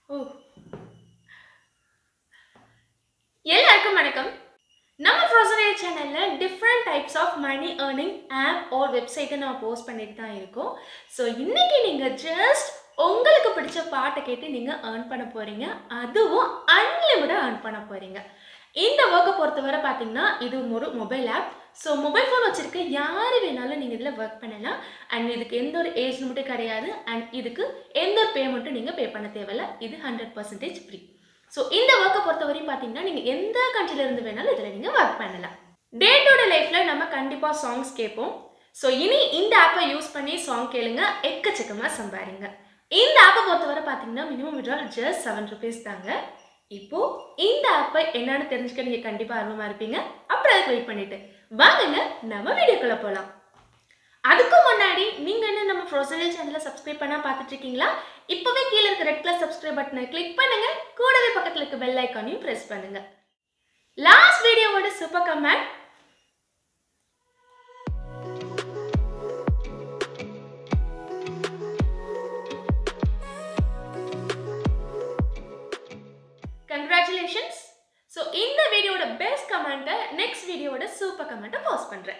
ஓ எல்லாருக்கும் வணக்கம் நம்ம ஃப்ரோசனல் சேனலில் different types of money earning app or வெப்சைட்டை நம்ம போஸ்ட் பண்ணிட்டு தான் இருக்கோம் ஸோ இன்னைக்கு நீங்கள் ஜஸ்ட் உங்களுக்கு பிடிச்ச பாட்டை கேட்டு நீங்கள் ஏர்ன் பண்ண போகிறீங்க அதுவும் அன்லிமிட்டாக ஏர்ன் பண்ண போகிறீங்க இந்த ஒர்க்கை பொறுத்தவரை பார்த்தீங்கன்னா இது ஒரு mobile app so mobile phone வச்சுருக்க யார் வேணாலும் நீங்கள் இதில் ஒர்க் பண்ணலாம் அண்ட் இதுக்கு எந்த ஒரு ஏஜ் லிமிட்டும் கிடையாது அண்ட் இதுக்கு எந்த ஒரு பேமெண்ட்டும் நீங்கள் பே பண்ண தேவையில்ல இது ஹண்ட்ரட் பர்சன்டேஜ் ஃப்ரீ ஸோ இந்த ஒர்க்கை பொறுத்தவரையும் பார்த்தீங்கன்னா நீங்கள் எந்த countryல இருந்து வேணாலும் இதில் நீங்கள் ஒர்க் பண்ணலாம் டே டு டே லைஃப்பில் நம்ம கண்டிப்பாக சாங்ஸ் கேட்போம் ஸோ இனி இந்த ஆப்பை யூஸ் பண்ணி சாங் கேளுங்க எக்கச்சக்கமாக சம்பாரிங்க இந்த ஆப்பை பொறுத்தவரை பார்த்தீங்கன்னா minimum withdrawal just seven rupees தாங்க இப்போ இந்த ஆப்பை என்னன்னு தெரிஞ்சுக்க நீங்கள் கண்டிப்பாக ஆர்வமாக இருப்பீங்க அப்புறம் அதுக்கு வெயிட் பண்ணிட்டு வாங்குங்க நம்ம வீடியோக்குள்ள போகலாம் அதுக்கு முன்னாடி நீங்கள் என்ன நம்ம ஃப்ரோசனல் சேனலை சப்ஸ்கிரைப் பண்ணால் பார்த்துட்டு இருக்கீங்களா இப்போவே கீழே இருக்க ரெட் கலர் சப்ஸ்கிரைப் பட்டனை கிளிக் பண்ணுங்க கூடவே பக்கத்தில் இருக்க பெல் ஐக்கானையும் ப்ரெஸ் பண்ணுங்க லாஸ்ட் வீடியோவோட சூப்பர் கமெண்ட் கங்க்ராச்சுலேஷன்ஸ் ஸோ இந்த வீடியோட பெஸ்ட் கமெண்ட்டை நெக்ஸ்ட் வீடியோவோட சூப்பர் கமெண்ட்டை போஸ்ட் பண்ணுறேன்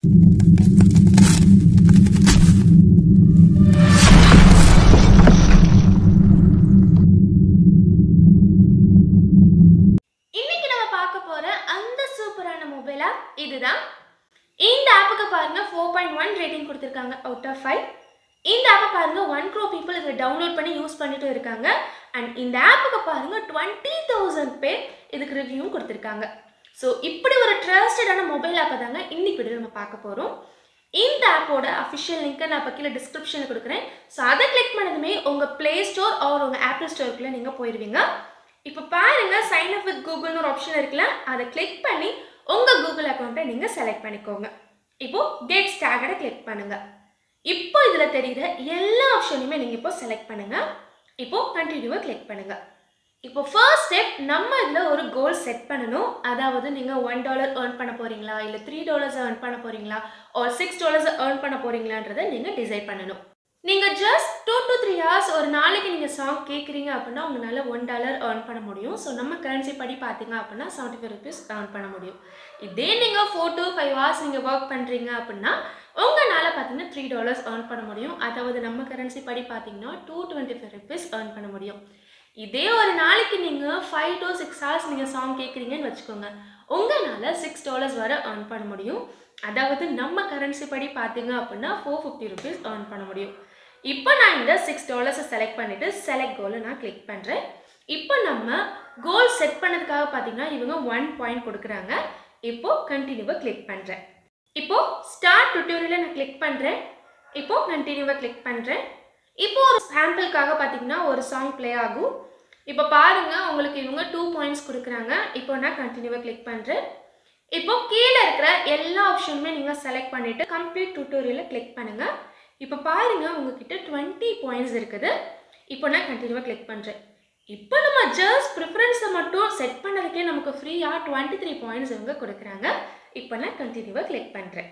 இன்னைக்கு நம்ம பார்க்க போற அந்த சூப்பரான மொபைல் ஆப் இதுதான் இந்த ஆப்புக்கு பாருங்க ஃபோர் பாயிண்ட் ஒன் ரேட்டிங் கொடுத்துருக்காங்க அவுட் ஆஃப் ஃபைவ் இந்த ஆப்பை பாருங்க ஒன் க்ரோ பீப்புள் இதை டவுன்லோட் பண்ணி யூஸ் பண்ணிட்டு இருக்காங்க அண்ட் இந்த ஆப்புக்கு பாருங்க டுவெண்ட்டி தௌசண்ட் பேர் இதுக்கு ரிவ்யூவும் கொடுத்துருக்காங்க ஸோ இப்படி ஒரு ட்ரஸ்டடான மொபைல் ஆப்பை தாங்க இன்னைக்கு வீடியோ நம்ம பார்க்க போகிறோம் இந்த ஆப்போட அஃபிஷியல் லிங்க்கை நான் இப்போ கீழே டிஸ்கிரிப்ஷனில் கொடுக்குறேன் ஸோ அதை கிளிக் பண்ணதுமே உங்கள் ப்ளே ஸ்டோர் ஆர் உங்கள் ஆப்பிள் ஸ்டோருக்குள்ளே நீங்கள் போயிடுவீங்க இப்போ பாருங்க சைன் அப் வித் கூகுள்னு ஒரு ஆப்ஷன் இருக்குல்ல அதை கிளிக் பண்ணி உங்கள் கூகுள் அக்கௌண்ட்டை நீங்கள் செலக்ட் பண்ணிக்கோங்க இப்போ கெட் ஸ்டார்டடை கிளிக் பண்ணுங்க இப்போ இதில் தெரியுற எல்லா ஆப்ஷனையுமே நீங்கள் இப்போ செலக்ட் பண்ணுங்க இப்போ கண்டினியூவை கிளிக் பண்ணுங்க இப்போ ஃபர்ஸ்ட் ஸ்டெப் நம்ம இதில் ஒரு கோல் செட் பண்ணணும் அதாவது நீங்கள் ஒன் டாலர் ஏர்ன் பண்ண போறீங்களா இல்லை த்ரீ டாலர்ஸ் ஏர்ன் பண்ண போறீங்களா ஒரு சிக்ஸ் டாலர்ஸ் ஏர்ன் பண்ண போறீங்களான்றதை நீங்கள் டிசைட் பண்ணணும் நீங்கள் just two to three hours ஒரு நாளைக்கு நீங்கள் சாங் கேட்குறீங்க அப்படின்னா உங்களால் ஒன் டாலர் ஏர்ன் பண்ண முடியும் ஸோ நம்ம கரன்சி படி பார்த்தீங்க அப்படின்னா செவன்ட்டி ஃபைவ் ருபீஸ் ஏர்ன் பண்ண முடியும் இதே நீங்கள் ஃபோர் டு ஃபைவ் ஹவர்ஸ் நீங்கள் ஒர்க் பண்ணுறீங்க அப்படின்னா உங்களால் பார்த்தீங்கன்னா த்ரீ டாலர்ஸ் ஏர்ன் பண்ண முடியும் அதாவது நம்ம கரன்சி படி பார்த்தீங்கன்னா two twenty five rupees earn பண்ண முடியும் இதே ஒரு நாளைக்கு நீங்கள் ஃபைவ் டு சிக்ஸ் ஹவர்ஸ் நீங்கள் சாங் கேட்குறீங்கன்னு வச்சுக்கோங்க உங்களால் சிக்ஸ் டாலர்ஸ் வரை ஏர்ன் பண்ண முடியும் அதாவது நம்ம கரன்சி படி பார்த்தீங்க அப்படின்னா ஃபோர் ஃபிஃப்டி ருபீஸ் ஏர்ன் பண்ண முடியும் இப்போ நான் இந்த சிக்ஸ் டாலர்ஸை செலக்ட் பண்ணிவிட்டு செலக்ட் கோலை நான் கிளிக் பண்ணுறேன் இப்போ நம்ம கோல் செட் பண்ணதுக்காக பார்த்தீங்கன்னா இவங்க ஒன் பாயிண்ட் கொடுக்குறாங்க இப்போ கண்டினியூவை கிளிக் பண்ணுறேன் இப்போ ஸ்டார்ட் டுட்டோரியலை நான் கிளிக் பண்ணுறேன் இப்போ கண்டினியூவை கிளிக் பண்ணுறேன் இப்போ ஒரு சாம்பிளுக்காக பார்த்தீங்கன்னா ஒரு சாங் ப்ளே ஆகும் இப்போ பாருங்க உங்களுக்கு இவங்க டூ பாயிண்ட்ஸ் கொடுக்குறாங்க இப்போ நான் கண்டினியூவை கிளிக் பண்ணுறேன் இப்போ கீழே இருக்கிற எல்லா ஆப்ஷனுமே நீங்கள் செலக்ட் பண்ணிவிட்டு கம்ப்ளீட் டுட்டோரியலை கிளிக் பண்ணுங்கள் இப்போ பாருங்க உங்ககிட்ட டுவெண்ட்டி பாயிண்ட்ஸ் இருக்குது இப்போ நான் கண்டினியூவாக கிளிக் பண்ணுறேன் இப்போ நம்ம ஜஸ்ட் ப்ரிஃபரன்ஸை மட்டும் செட் பண்ணதுக்கே நமக்கு ஃப்ரீயாக டுவெண்ட்டி த்ரீ பாயிண்ட்ஸ் இவங்க கொடுக்குறாங்க இப்போ நான் கண்டினியூவாக கிளிக் பண்ணுறேன்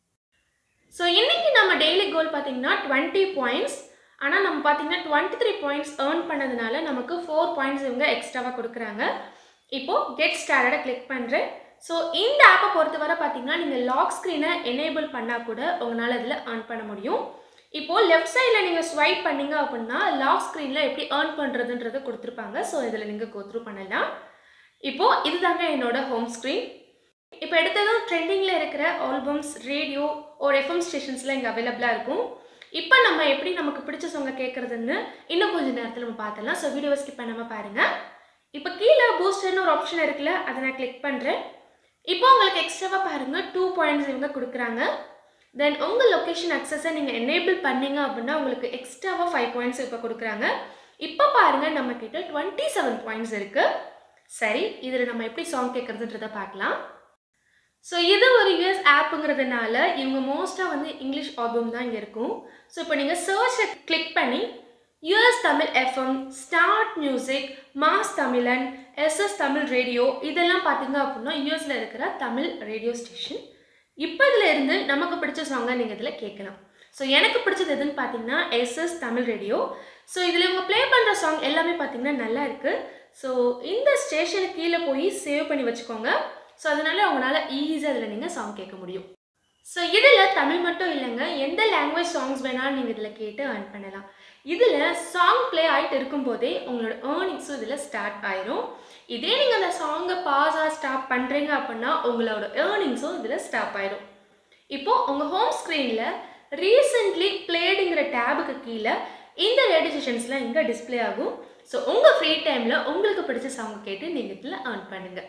ஸோ இன்றைக்கி நம்ம டெய்லி கோல் பார்த்தீங்கன்னா டுவெண்ட்டி பாயிண்ட்ஸ் ஆனால் நம்ம பார்த்தீங்கன்னா டுவெண்ட்டி த்ரீ பாயிண்ட்ஸ் ஏர்ன் பண்ணதுனால நமக்கு ஃபோர் பாயிண்ட்ஸ் இவங்க எக்ஸ்ட்ராவாக கொடுக்குறாங்க இப்போது கெட் ஸ்டார்டை கிளிக் பண்ணுறேன் ஸோ இந்த ஆப்பை பொறுத்தவரை பார்த்தீங்கன்னா நீங்கள் லாக் ஸ்க்ரீனை எனேபிள் பண்ணால் கூட உங்களால் இதில் ஏர்ன் பண்ண முடியும் இப்போது லெஃப்ட் சைடில் நீங்கள் ஸ்வைப் பண்ணீங்க அப்படின்னா லாக் ஸ்க்ரீனில் எப்படி ஏர்ன் பண்ணுறதுன்றதை கொடுத்துருப்பாங்க ஸோ இதில் நீங்கள் கோத்ரூ பண்ணலாம் இப்போது இதுதாங்க என்னோட ஹோம் ஸ்க்ரீன் இப்போ எடுத்ததும் ட்ரெண்டிங்கில் இருக்கிற ஆல்பம்ஸ் ரேடியோ ஒரு எஃப்எம் ஸ்டேஷன்ஸில் இங்கே அவைலபிளாக இருக்கும் இப்போ நம்ம எப்படி நமக்கு பிடிச்ச சாங்கை கேட்குறதுன்னு இன்னும் கொஞ்சம் நேரத்தில் நம்ம பார்த்துடலாம் ஸோ வீடியோவை ஸ்கிப் பண்ணாமல் பாருங்கள் இப்போ கீழே பூஸ்டர்னு ஒரு ஆப்ஷன் இருக்குல்ல அதை நான் கிளிக் பண்ணுறேன் இப்போ உங்களுக்கு எக்ஸ்ட்ராவாக பாருங்கள் டூ பாயிண்ட்ஸ் இவங்க கொடுக்குறாங்க தென் உங்கள் லொக்கேஷன் அக்சஸை நீங்கள் எனேபிள் பண்ணீங்க அப்படின்னா உங்களுக்கு எக்ஸ்ட்ராவாக ஃபைவ் பாயிண்ட்ஸ் இப்போ கொடுக்குறாங்க இப்போ பாருங்கள் நம்மக்கிட்ட டுவெண்ட்டி செவன் பாயிண்ட்ஸ் இருக்குது சரி இதில் நம்ம எப்படி சாங் கேட்குறதுன்றதை பார்க்கலாம் ஸோ இது ஒரு யூஎஸ் ஆப்புங்கிறதுனால இவங்க மோஸ்ட்டாக வந்து இங்கிலீஷ் ஆல்பம் தான் இங்கே இருக்கும் ஸோ இப்போ நீங்கள் சர்ச்சை கிளிக் பண்ணி US Tamil FM start music mass Tamilan SS Tamil radio இதெல்லாம் பார்த்தீங்க அப்படின்னா யூஎஸில் இருக்கிற தமிழ் ரேடியோ ஸ்டேஷன் இப்போ இதில் இருந்து நமக்கு பிடிச்ச சாங்கை நீங்கள் இதில் கேட்கலாம் ஸோ எனக்கு பிடிச்சது எதுன்னு பார்த்தீங்கன்னா எஸ்எஸ் தமிழ் ரேடியோ ஸோ இதில் இவங்க ப்ளே பண்ணுற சாங் எல்லாமே பார்த்தீங்கன்னா நல்லா இருக்குது ஸோ இந்த ஸ்டேஷனுக்கு கீழே போய் சேவ் பண்ணி வச்சுக்கோங்க ஸோ அதனால அவங்களால ஈஸியாக அதில் நீங்கள் சாங் கேட்க முடியும் ஸோ இதில் தமிழ் மட்டும் இல்லைங்க எந்த லாங்குவேஜ் சாங்ஸ் வேணாலும் நீங்கள் இதில் கேட்டு earn பண்ணலாம் இதில் சாங் ப்ளே ஆகிட்டு இருக்கும்போதே உங்களோட ஏர்னிங்ஸும் இதில் ஸ்டார்ட் ஆயிரும் இதே நீங்கள் அந்த சாங்கை பாஸாக ஸ்டாப் பண்ணுறீங்க அப்படின்னா உங்களோட ஏர்னிங்ஸும் இதில் ஸ்டாப் ஆயிரும் இப்போ உங்கள் ஹோம் ஸ்க்ரீனில் ரீசெண்ட்லி பிளேடுங்கிற டேபுக்கு கீழே இந்த ரேடியோ செஷன்ஸ்லாம் இங்கே டிஸ்ப்ளே ஆகும் ஸோ உங்கள் ஃப்ரீ டைமில் உங்களுக்கு பிடிச்ச சாங் கேட்டு நீங்கள் இதில் earn பண்ணுங்கள்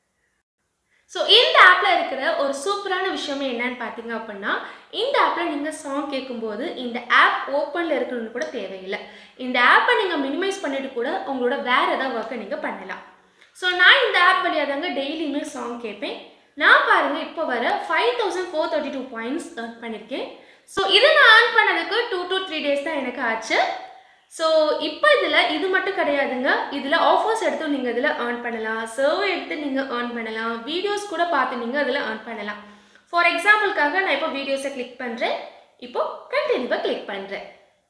ஸோ இந்த ஆப்பில் இருக்கிற ஒரு சூப்பரான விஷயமே என்னன்னு பார்த்தீங்க அப்படின்னா இந்த ஆப்பில் நீங்கள் சாங் கேட்கும்போது இந்த ஆப் ஓப்பனில் இருக்கணும்னு கூட தேவையில்லை இந்த ஆப்பை நீங்கள் மினிமைஸ் பண்ணிட்டு கூட உங்களோட வேறு ஏதாவது ஒர்க்கை நீங்கள் பண்ணலாம் ஸோ நான் இந்த ஆப் வழியாக தாங்க டெய்லியுமே சாங் கேட்பேன் நான் பாருங்கள் இப்போ வர five thousand four thirty two points earn பண்ணியிருக்கேன் ஸோ இதை நான் earn பண்ணதுக்கு டூ to த்ரீ டேஸ் தான் எனக்கு ஆச்சு ஸோ இப்போ இதில் இது மட்டும் கிடையாதுங்க இதில் ஆஃபர்ஸ் எடுத்து நீங்கள் இதில் earn பண்ணலாம் சர்வே எடுத்து நீங்கள் earn பண்ணலாம் வீடியோஸ் கூட பார்த்து நீங்கள் அதில் earn பண்ணலாம் ஃபார் எக்ஸாம்பிளுக்காக நான் இப்போ வீடியோஸை கிளிக் பண்ணுறேன் இப்போ கண்டினியூவாக கிளிக் பண்ணுறேன்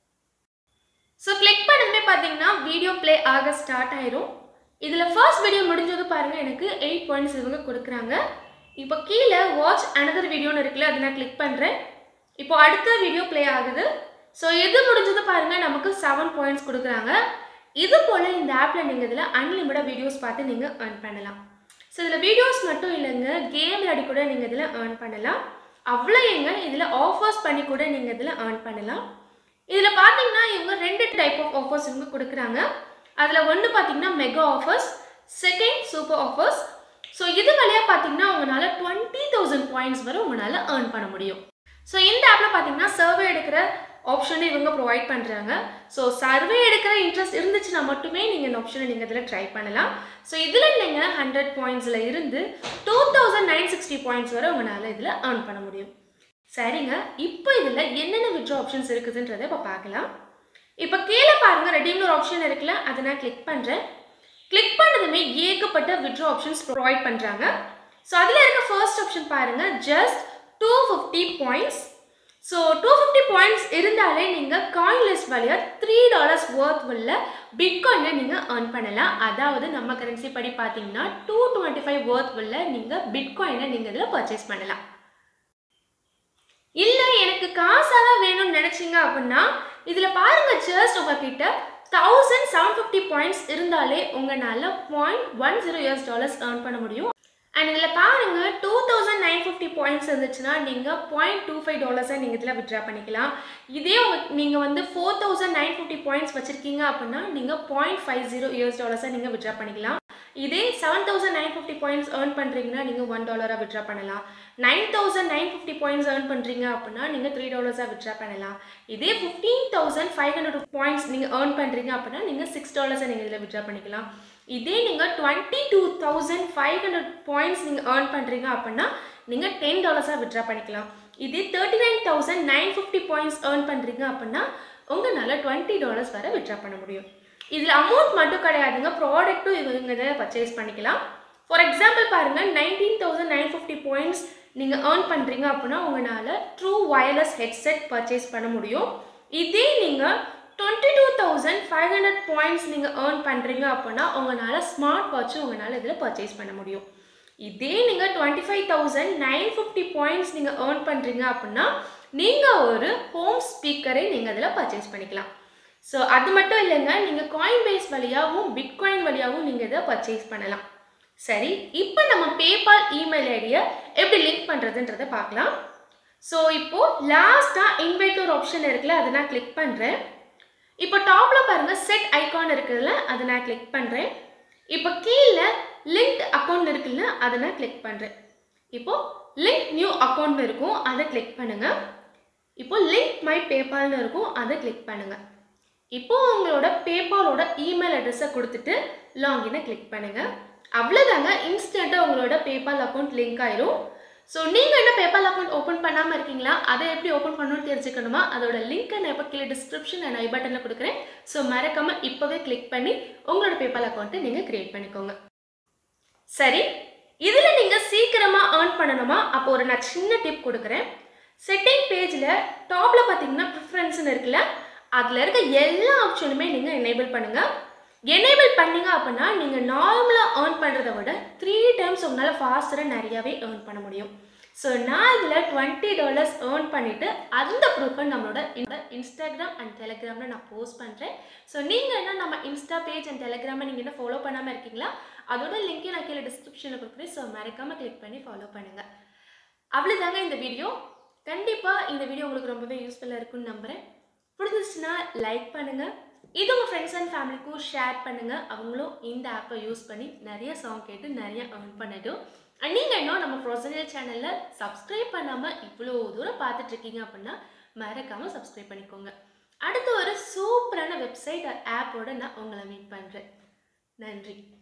ஸோ கிளிக் பண்ணதுமே பார்த்தீங்கன்னா வீடியோ ப்ளே ஆக ஸ்டார்ட் ஆயிரும் இதில் ஃபர்ஸ்ட் வீடியோ முடிஞ்சது பாருங்கள் எனக்கு எயிட் பாயிண்ட்ஸ் இவங்க கொடுக்குறாங்க இப்போ கீழே வாட்ச் another வீடியோன்னு இருக்குல்ல அதை நான் கிளிக் பண்ணுறேன் இப்போ அடுத்த வீடியோ ப்ளே ஆகுது ஸோ எது முடிஞ்சது பாருங்கள் நமக்கு செவன் பாயிண்ட்ஸ் கொடுக்குறாங்க இது போல் இந்த ஆப்பில் நீங்கள் இதில் அன்லிமிட்டட் வீடியோஸ் பார்த்து நீங்கள் earn பண்ணலாம் ஸோ இதில் வீடியோஸ் மட்டும் இல்லைங்க கேம் விளையாடி கூட நீங்கள் இதில் earn பண்ணலாம் அவ்வளோ எங்க இதில் ஆஃபர்ஸ் பண்ணி கூட நீங்கள் இதில் earn பண்ணலாம் இதில் பார்த்தீங்கன்னா இவங்க ரெண்டு டைப் ஆஃப் ஆஃபர்ஸ் இவங்க கொடுக்குறாங்க அதில் ஒன்று பார்த்தீங்கன்னா mega offers second super offers so இது வழியாக பார்த்தீங்கன்னா உங்களால் டுவெண்ட்டி தௌசண்ட் பாயிண்ட்ஸ் வரை உங்களால் earn பண்ண முடியும் ஸோ இந்த ஆப்பில் பார்த்தீங்கன்னா சர்வே எடுக்கிற ஆப்ஷனை இவங்க ப்ரொவைட் பண்ணுறாங்க ஸோ சர்வே எடுக்கிற இன்ட்ரெஸ்ட் இருந்துச்சுன்னா மட்டுமே நீங்கள் இந்த ஆப்ஷனை நீங்கள் இதில் ட்ரை பண்ணலாம் ஸோ இதில் நீங்கள் ஹண்ட்ரட் பாயிண்ட்ஸில் இருந்து two thousand nine sixty points வரை உங்களால் இதில் earn பண்ண முடியும் சரிங்க இப்போ இதில் என்னென்ன விட்ரோ ஆப்ஷன்ஸ் இருக்குதுன்றதை இப்போ பார்க்கலாம் இப்போ கீழே பாருங்கள் ரெடியூம்னு ஒரு ஆப்ஷன் இருக்குல்ல அதை நான் கிளிக் பண்ணுறேன் கிளிக் பண்ணதுமே ஏகப்பட்ட விட்ரோ ஆப்ஷன்ஸ் ப்ரொவைட் பண்ணுறாங்க ஸோ அதில் இருக்க ஃபர்ஸ்ட் ஆப்ஷன் பாருங்கள் just two fifty points so two fifty points இருந்தாலே நீங்கள் காயின் லிஸ்ட் வழியாக த்ரீ டாலர்ஸ் ஒர்த் உள்ள பிட்காயினை நீங்கள் earn பண்ணலாம் அதாவது நம்ம கரன்சி படி பார்த்தீங்கன்னா டூ டுவெண்ட்டி ஃபைவ் ஒர்த் உள்ள நீங்கள் பிட்காயினை நீங்கள் இதில் பர்ச்சேஸ் பண்ணலாம் இல்லை எனக்கு காசாக தான் வேணும்னு நினச்சிங்க அப்படின்னா இதில் பாருங்கள் ஜஸ்ட் உங்ககிட்ட தௌசண்ட் செவன் ஃபிஃப்டி பாயிண்ட்ஸ் இருந்தாலே உங்களால் point one zero years dollars earn பண்ண முடியும் அண்ட் இதில் பாருங்கள் two thousand nine fifty points இருந்துச்சுன்னா நீங்கள் பாயிண்ட் டூ ஃபைவ் டாலர்ஸை நீங்கள் இதில் விட்ரா பண்ணிக்கலாம் இதே உங்க நீங்கள் வந்து four thousand nine fifty points வச்சுருக்கீங்க அப்படின்னா நீங்கள் பாயிண்ட் ஃபைவ் ஜீரோ இயர்ஸ் டாலர்ஸை நீங்கள் விட்ரா பண்ணிக்கலாம் இதே seven thousand nine fifty points earn பண்ணுறீங்கன்னா நீங்கள் ஒன் டாலராக விட்ரா பண்ணலாம் nine thousand nine fifty points earn பண்ணுறீங்க அப்படின்னா நீங்கள் த்ரீ டாலர்ஸாக விட்ரா பண்ணலாம் இதே fifteen thousand five hundred points நீங்கள் ஏர்ன் பண்ணுறீங்க அப்படின்னா நீங்கள் சிக்ஸ் டாலர்ஸை நீங்கள் இதில் விட்ரா பண்ணிக்கலாம் இதே நீங்கள் twenty two thousand five hundred points நீங்கள் ஏர்ன் பண்ணுறீங்க அப்படின்னா நீங்கள் டென் டாலர்ஸாக விட்ரா பண்ணிக்கலாம் இதே thirty nine thousand nine fifty points earn பண்ணுறீங்க அப்படின்னா உங்களால் டுவெண்ட்டி டாலர்ஸ் வரை விட்ரா பண்ண முடியும் இதில் அமௌண்ட் மட்டும் கிடையாதுங்க ப்ராடக்ட்டும் இவங்க இதை பர்ச்சேஸ் பண்ணிக்கலாம் ஃபார் எக்ஸாம்பிள் பாருங்கள் nineteen thousand nine fifty points நீங்கள் ஏர்ன் பண்ணுறீங்க அப்படின்னா உங்களால் ட்ரூ வயர்லெஸ் ஹெட்செட் பர்ச்சேஸ் பண்ண முடியும் இதே நீங்கள் twenty two thousand five hundred points நீங்கள் ஏர்ன் பண்ணுறீங்க அப்படின்னா உங்களால் ஸ்மார்ட் வாட்சும் உங்களால் இதில் பர்ச்சேஸ் பண்ண முடியும் இதே நீங்கள் twenty five thousand nine fifty points நீங்கள் ஏர்ன் பண்ணுறீங்க அப்படின்னா நீங்கள் ஒரு ஹோம் ஸ்பீக்கரை நீங்கள் அதில் பர்ச்சேஸ் பண்ணிக்கலாம் ஸோ அது மட்டும் இல்லைங்க நீங்கள் காயின் பேஸ் வழியாகவும் பிட்காயின் வழியாகவும் நீங்கள் இதை பர்ச்சேஸ் பண்ணலாம் சரி இப்போ நம்ம பேபால் இமெயில் ஐடியை எப்படி லிங்க் பண்ணுறதுன்றதை பார்க்கலாம் ஸோ இப்போது லாஸ்ட்டாக இன்வைட் ஒரு ஆப்ஷன் இருக்குல்ல அதை நான் கிளிக் பண்ணுறேன் இப்போ டாப்பில் பாருங்கள் செட் ஐகான் இருக்குதுல்ல அதை நான் கிளிக் பண்ணுறேன் இப்போ கீழே லிங்க் அக்கௌண்ட் இருக்குல்ல அதை நான் கிளிக் பண்ணுறேன் இப்போது லிங்க் நியூ அக்கௌண்ட் இருக்கும் அதை கிளிக் பண்ணுங்கள் இப்போ லிங்க் மை பேபால்னு இருக்கும் அதை கிளிக் பண்ணுங்கள் இப்போ உங்களோட பேபாலோட இமெயில் அட்ரஸை கொடுத்துட்டு லாகினை கிளிக் பண்ணுங்கள் அவ்வளோதாங்க இன்ஸ்டண்ட்டாக உங்களோட பேபால் அக்கௌண்ட் லிங்க் ஆயிரும் ஸோ நீங்கள் என்ன பேபால் அக்கௌண்ட் ஓப்பன் பண்ணாமல் இருக்கீங்களா அதை எப்படி ஓப்பன் பண்ணணும்னு தெரிஞ்சுக்கணுமா அதோட லிங்க்கை நான் இப்போ கீழே டிஸ்கிரிப்ஷன் அண்ட் ஐ பட்டனில் கொடுக்குறேன் ஸோ மறக்காமல் இப்போவே கிளிக் பண்ணி உங்களோட பேபால் அக்கௌண்ட்டை நீங்கள் க்ரியேட் பண்ணிக்கோங்க சரி இதில் நீங்கள் சீக்கிரமாக ஏர்ன் பண்ணணுமா அப்போ ஒரு நான் சின்ன டிப் கொடுக்குறேன் செட்டிங் பேஜில் டாப்பில் பார்த்தீங்கன்னா ப்ரிஃபரன்ஸ்னு இருக்குல்ல அதில் இருக்க எல்லா ஆப்ஷனுமே நீங்கள் எனேபிள் பண்ணுங்கள் எனேபிள் பண்ணீங்க அப்படின்னா நீங்கள் நார்மலாக ஏர்ன் பண்ணுறத விட த்ரீ டைம்ஸ் உங்களால் ஃபாஸ்டராக நிறையாவே ஏர்ன் பண்ண முடியும் ஸோ நான் இதில் டுவெண்ட்டி டாலர்ஸ் ஏர்ன் பண்ணிவிட்டு அந்த ப்ரூஃபை நம்மளோட இந்த இன்ஸ்டாகிராம் அண்ட் டெலிகிராமில் நான் போஸ்ட் பண்ணுறேன் ஸோ நீங்கள் என்ன நம்ம இன்ஸ்டா பேஜ் அண்ட் டெலிகிராமை நீங்கள் என்ன ஃபாலோ பண்ணாமல் இருக்கீங்களா அதோட லிங்க்கை நான் கீழே டிஸ்கிரிப்ஷனில் கொடுக்குறேன் ஸோ மறக்காமல் கிளிக் பண்ணி ஃபாலோ பண்ணுங்கள் அவ்வளோதாங்க இந்த வீடியோ கண்டிப்பாக இந்த வீடியோ உங்களுக்கு ரொம்பவே யூஸ்ஃபுல்லாக இருக்கும்னு நம்புகிறேன் பிடிச்சிருச்சுன்னா லைக் பண்ணுங்கள் இது உங்கள் ஃப்ரெண்ட்ஸ் அண்ட் ஃபேமிலிக்கும் ஷேர் பண்ணுங்கள் அவங்களும் இந்த ஆப்பை யூஸ் பண்ணி நிறைய சாங் கேட்டு நிறைய ஏர்ன் பண்ணட்டும் அண்ட் நீங்கள் இன்னும் நம்ம ப்ரொசனல் சேனலில் சப்ஸ்கிரைப் பண்ணாமல் இவ்வளோ தூரம் பார்த்துட்டு இருக்கீங்க அப்படின்னா மறக்காமல் சப்ஸ்கிரைப் பண்ணிக்கோங்க அடுத்து ஒரு சூப்பரான வெப்சைட் ஆப்போட நான் உங்களை மீட் பண்ணுறேன் நன்றி